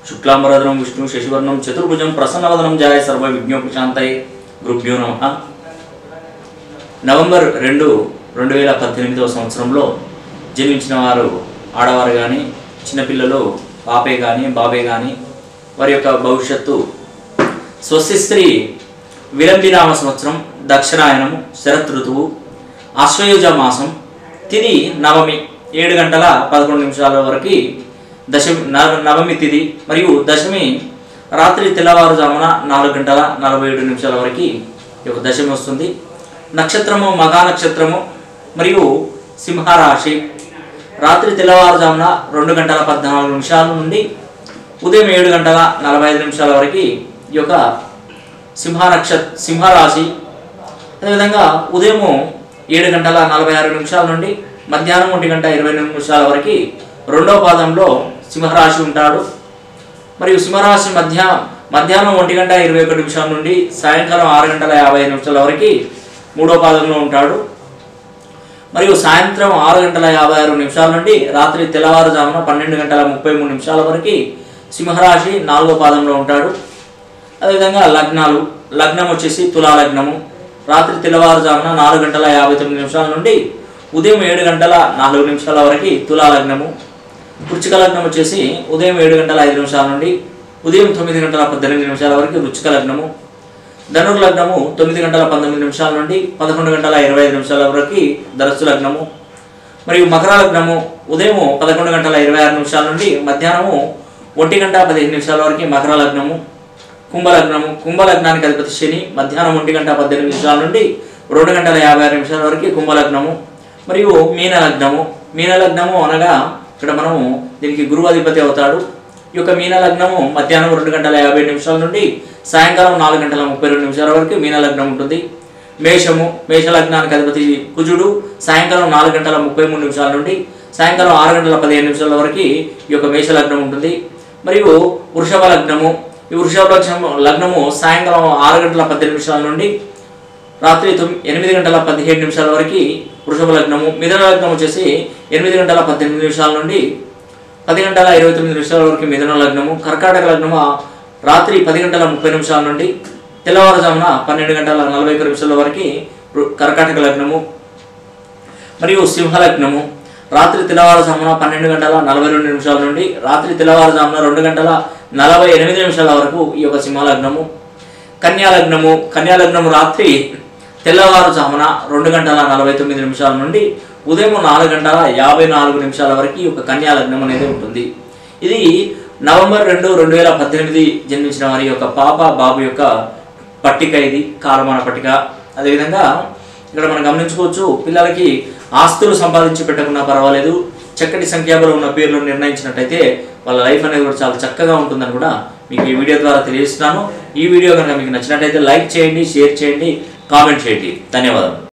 శుక్లాంబరధరం విష్ణు శశివర్ణం చతుర్భుజం ప్రసన్నవదనం జాయ సర్వ విజ్ఞోపశాంతై గురుభ్యో నమ నవంబర్ రెండు రెండు వేల పద్దెనిమిదవ సంవత్సరంలో జన్మించిన వారు ఆడవారు కానీ చిన్నపిల్లలు పాపే కానీ బాబే కానీ వారి యొక్క భవిష్యత్తు స్వస్తి స్త్రీ విలంబినామ సంవత్సరం దక్షిణాయనము శరత్ ఋతువు అశ్వయుజ మాసం తిది నవమి ఏడు గంటల పదకొండు నిమిషాల వరకు దశమి నవ- నవమి తిది మరియు దశమి రాత్రి తెల్లవారుజామున నాలుగు గంటల నలభై ఏడు నిమిషాల వరకు ఈ యొక్క దశమి వస్తుంది నక్షత్రము మఘా నక్షత్రము మరియు సింహరాశి రాత్రి తెల్లవారుజామున రెండు గంటల పద్నాలుగు నిమిషాల నుండి ఉదయం ఏడు గంటల నలభై ఐదు నిమిషాల వరకు ఈ యొక్క సింహ నక్ష సింహరాశి అదేవిధంగా ఉదయము ఏడు గంటల నలభై ఆరు నిమిషాల నుండి మధ్యాహ్నం ఒంటి గంట ఇరవై నిమిషాల వరకు రెండవ పాదంలో సింహరాశి ఉంటాడు మరియు సింహరాశి మధ్య మధ్యాహ్నం ఒంటి గంట ఇరవై ఒకటి నిమిషాల నుండి సాయంకాలం ఆరు గంటల యాభై ఐదు నిమిషాల వరకు మూడో పాదంలో ఉంటాడు మరియు సాయంత్రం ఆరు గంటల యాభై ఆరు నిమిషాల నుండి రాత్రి తెల్లవారుజామున పన్నెండు గంటల ముప్పై మూడు నిమిషాల వరకు సింహరాశి నాలుగో పాదంలో ఉంటాడు అదేవిధంగా లగ్నాలు లగ్నం వచ్చేసి తులా లగ్నము రాత్రి తెల్లవారుజామున నాలుగు గంటల యాభై తొమ్మిది నిమిషాల నుండి ఉదయం ఏడు గంటల నాలుగు నిమిషాల వరకు తులా లగ్నము వృచ్చిక లగ్నం వచ్చేసి ఉదయం ఏడు గంటల ఐదు నిమిషాల నుండి ఉదయం తొమ్మిది గంటల పద్దెనిమిది నిమిషాల వరకు వృచ్చిక లగ్నము ధనుర్ లగ్నము తొమ్మిది గంటల పంతొమ్మిది నిమిషాల నుండి పదకొండు గంటల ఇరవై ఐదు నిమిషాల వరకు ధరస్సు లగ్నము మరియు మకర లగ్నము ఉదయం పదకొండు గంటల ఇరవై ఆరు నిమిషాల నుండి మధ్యాహ్నము ఒంటి గంట పదిహేను నిమిషాల వరకు మకర లగ్నము కుంభలగ్నము కుంభలగ్నానికి అధిపతి శని మధ్యాహ్నం ఒంటి గంట పద్దెనిమిది నిమిషాల నుండి రెండు గంటల యాభై ఆరు నిమిషాల వరకు కుంభలగ్నము మరియు మీన లగ్నము మీన లగ్నము అనగా ఇక్కడ మనము దీనికి గురువు అధిపతి అవుతాడు ఈ యొక్క మీన లగ్నము మధ్యాహ్నం రెండు గంటల యాభై నిమిషాల నుండి సాయంకాలం నాలుగు గంటల ముప్పై రెండు నిమిషాల వరకు మీన లగ్నం ఉంటుంది మేషము మేష లగ్నానికి అధిపతి కుజుడు సాయంకాలం నాలుగు గంటల ముప్పై మూడు నిమిషాల నుండి సాయంకాలం ఆరు గంటల పదిహేను నిమిషాల వరకు ఈ యొక్క మేష లగ్నం ఉంటుంది మరియు వృషభ లగ్నము ఈ వృషభ లగ్నము లగ్నము సాయంకాలం ఆరు గంటల పద్దెనిమిది నిమిషాల నుండి రాత్రి తొమ్మిది ఎనిమిది గంటల పదిహేడు నిమిషాల వరకు వృషభ లగ్నము మిథున లగ్నం వచ్చేసి ఎనిమిది గంటల పద్దెనిమిది నిమిషాల నుండి పది గంటల ఇరవై తొమ్మిది నిమిషాల వరకు మిథున లగ్నము కర్కాటక లగ్నము రాత్రి పది గంటల ముప్పై నిమిషాల నుండి తెల్లవారుజామున పన్నెండు గంటల నలభై ఒక్క నిమిషాల వరకు రు- కర్కాటక లగ్నము మరియు సింహ లగ్నము రాత్రి తెల్లవారుజామున పన్నెండు గంటల నలభై రెండు నిమిషాల నుండి రాత్రి తెల్లవారుజామున రెండు గంటల నలభై ఎనిమిది నిమిషాల వరకు ఈ యొక్క సింహ లగ్నము కన్యా లగ్నము కన్యా లగ్నము రాత్రి తెల్లవారుజామున రెండు గంటల నలభై తొమ్మిది నిమిషాల నుండి ఉదయం నాలుగు గంటల యాభై నాలుగు నిమిషాల వరకు ఈ యొక్క కన్యా లగ్నం అనేది ఉంటుంది ఇది నవంబర్ రెండు రెండు వేల పద్దెనిమిది జన్మించిన వారి యొక్క పాప బాబు యొక్క పట్టిక ఇది కాలమాన పట్టిక అదేవిధంగా ఇక్కడ మనం గమనించుకోవచ్చు పిల్లలకి ఆస్తులు సంపాదించి పెట్టకున్నా పర్వాలేదు చక్కటి సంఖ్యాబలం ఉన్న పేర్లు నిర్ణయించినట్టయితే వాళ్ళ లైఫ్ అనేది కూడా చాలా చక్కగా ఉంటుందని కూడా మీకు ఈ వీడియో ద్వారా తెలియజేస్తున్నాను ఈ వీడియో కనుక మీకు నచ్చినట్టయితే లైక్ చేయండి షేర్ చేయండి కామెంట్ చేయండి ధన్యవాదాలు